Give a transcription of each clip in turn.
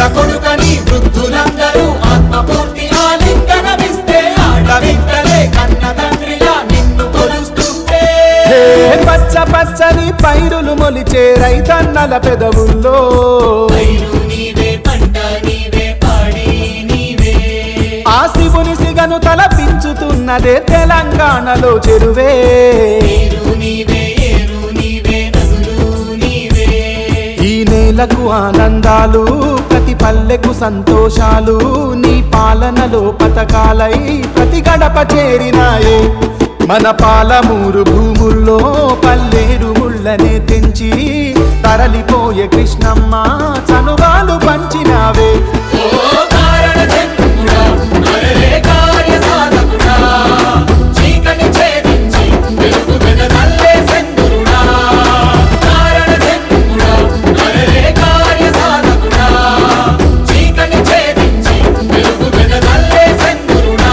కొడుకని వృద్ధులందరూ ఆత్మపూర్తి ఆలింగనమిస్తే ఆడవిట్టలే కన్న తండ్రిలా నిన్ను కొలుస్తుంటే హే పచ్చ పచ్చని పైరులు మొలిచే రైతన్నల పెదవుల్లో పైరు నీవే పంట నీవే పాడి నీవే ఆ శివుని సిగను తలపించుతున్నదే తెలంగాణలో చెరువే నీరు నీవే ఏరు నీవే నదులు నీవే ఈ నేలకు ఆనందాలు ప్రతి పల్లెకు సంతోషాలు నీ పాలనలో పథకాలై ప్రతి గడప చేరినాయే మన పాలమూరు భూముల్లో పల్లేరు ముళ్ళనే తెంచి తరలిపోయే కృష్ణమ్మ చనువాలు పంచినావే ఓ కారణ జన్ముడా అరరే కార్య సాధకుడా చీకటి ఛేదించి వెలుగు వెదజల్లే సెందురుడా కారణ జన్ముడా అరరే కార్య సాధకుడా చీకటి ఛేదించి వెలుగు వెదజల్లే సెందురుడా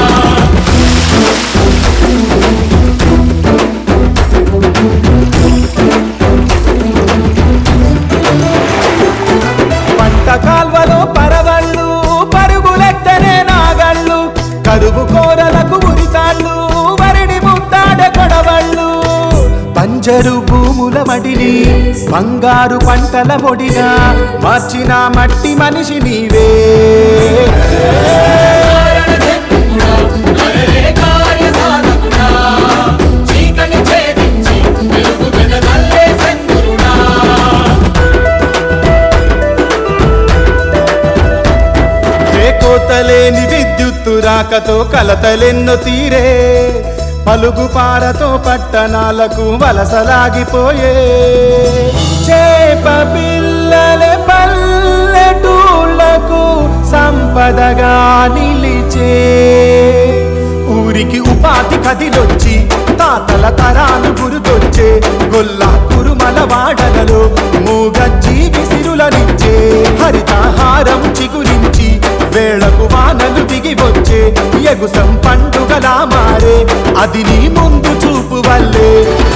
పంట కాల్వలో పరవళ్ళు పరుగులెత్తనే నాగళ్ళు కరువు కోరలకు ఉరితాళ్ళు వరిడి ముత్తాడ కొడవళ్ళు పంజరు భూముల మడిని బంగారు పంటల పొడిగా మార్చిన మట్టి మనిషి నీవే కారణ జన్ముడా అరరే కార్య సాధకుడా చీకటి ఛేదించి వెలుగు వెదజల్లే సెందురుడా ఏ కోతలేని విద్యుత్తు రాకతో కలతలెన్నో తీరే పలుగు పారతో పట్టణాలకు వలసలాగిపోయే చేప పిల్లలే పల్లెటూళ్ళకు సంపదగా నిలిచే ఊరికి ఉపాధి కదిలొచ్చి తాతల తరాలు గురుతొచ్చే గొల్లా కురుమల వాడలలో మూగ జీవి సిరులనిచ్చే హరితాహారం చిగురించి వేళకు వానలు దిగి వచ్చే ఎగుసం పండుగలా మారే అది నీ ముందు చూపు వల్లే